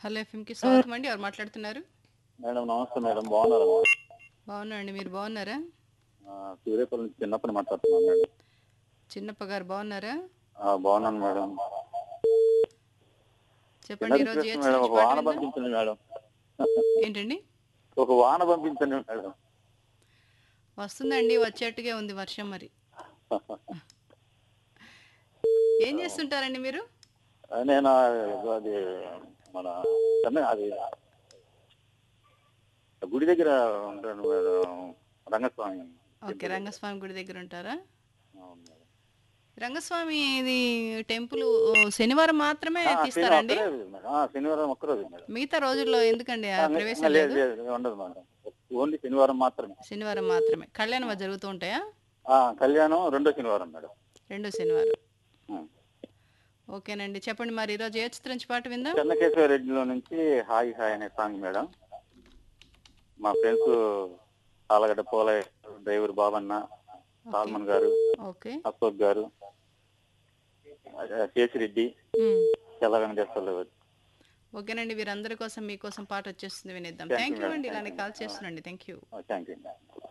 Hello ఎఫ్ఎంకి స్వాగతం అండి ఎవరు మాట్లాడుతున్నారు మేడం నమస్తే మేడం బాగున్నారా బాగున్నా అండి మీరు బాగున్నారా ఆ, సూర్యాపల్లి నుంచి చిన్నప్పటి మాట్లాడుతున్నాను మేడం చిన్నప్ప గారు బాగున్నారా ఆ, బాగున్నాను మేడం చెప్పండి చిన్న ఈరోజు ఏ రిక్వెస్ట్ మేడం ఒక పాట వాన విందాం? పంపించండి మేడం ఏంటండి ఒక వాన పంపించండి మేడం వస్తుందండి వచ్చేట్టుగా ఉంది వర్షం మరి ఏం చేస్తుంటారండి మీరు నేను ఆ, అది మన చెన్నై అది గుడి దగ్గర ఉంటాను మేడం రంగస్వామి ఓకే రంగస్వామి గుడి దగ్గర ఉంటారా అవును మేడం. రంగస్వామి ఇది టెంపుల్ ఓ, శనివారం మాత్రమే ఆ, శనివారం తీస్తారండి ఒక్కరోజు మేడం. ఆ, శనివారం ఒక్కరోజు మేడం మిగతా రోజుల్లో ఎందుకండి ఆ ఆ, ప్రవేశం లేదు లేదు లేదు ఉండదు మేడం ఓన్లీ శనివారం మాత్రమే శనివారం మాత్రమే కళ్యాణం జరుగుతూ ఉంటాయా ఆ, కళ్యాణం రెండో శనివారం మేడం రెండో శనివారం ఉం. ఓకేనండి చెప్పండి మరి ఈరోజు ఏ చిత్రం నుంచి పాట విందాం చెన్నకేశ్వర రెడ్డిలో నుంచి హాయ్ హాయ్ అనే సాంగ్ మేడం మా friends Alagadda Polaiah driver Babanna Solomon గారు ఓకే అశోక్ గారు అదే శేషిరెడ్డి ఉం. తెల్ల వెంకటేశ్వర్లు గారు ఓకేనండి వీరందరి కోసం మీకోసం పాట వచ్చేస్తుంది వినిద్దాం Thank you, thank you madam. అండి Thank ఇలానే you. కాల్ చేస్తున్నాండి థ్యాంక్ యూ థ్యాంక్ యూ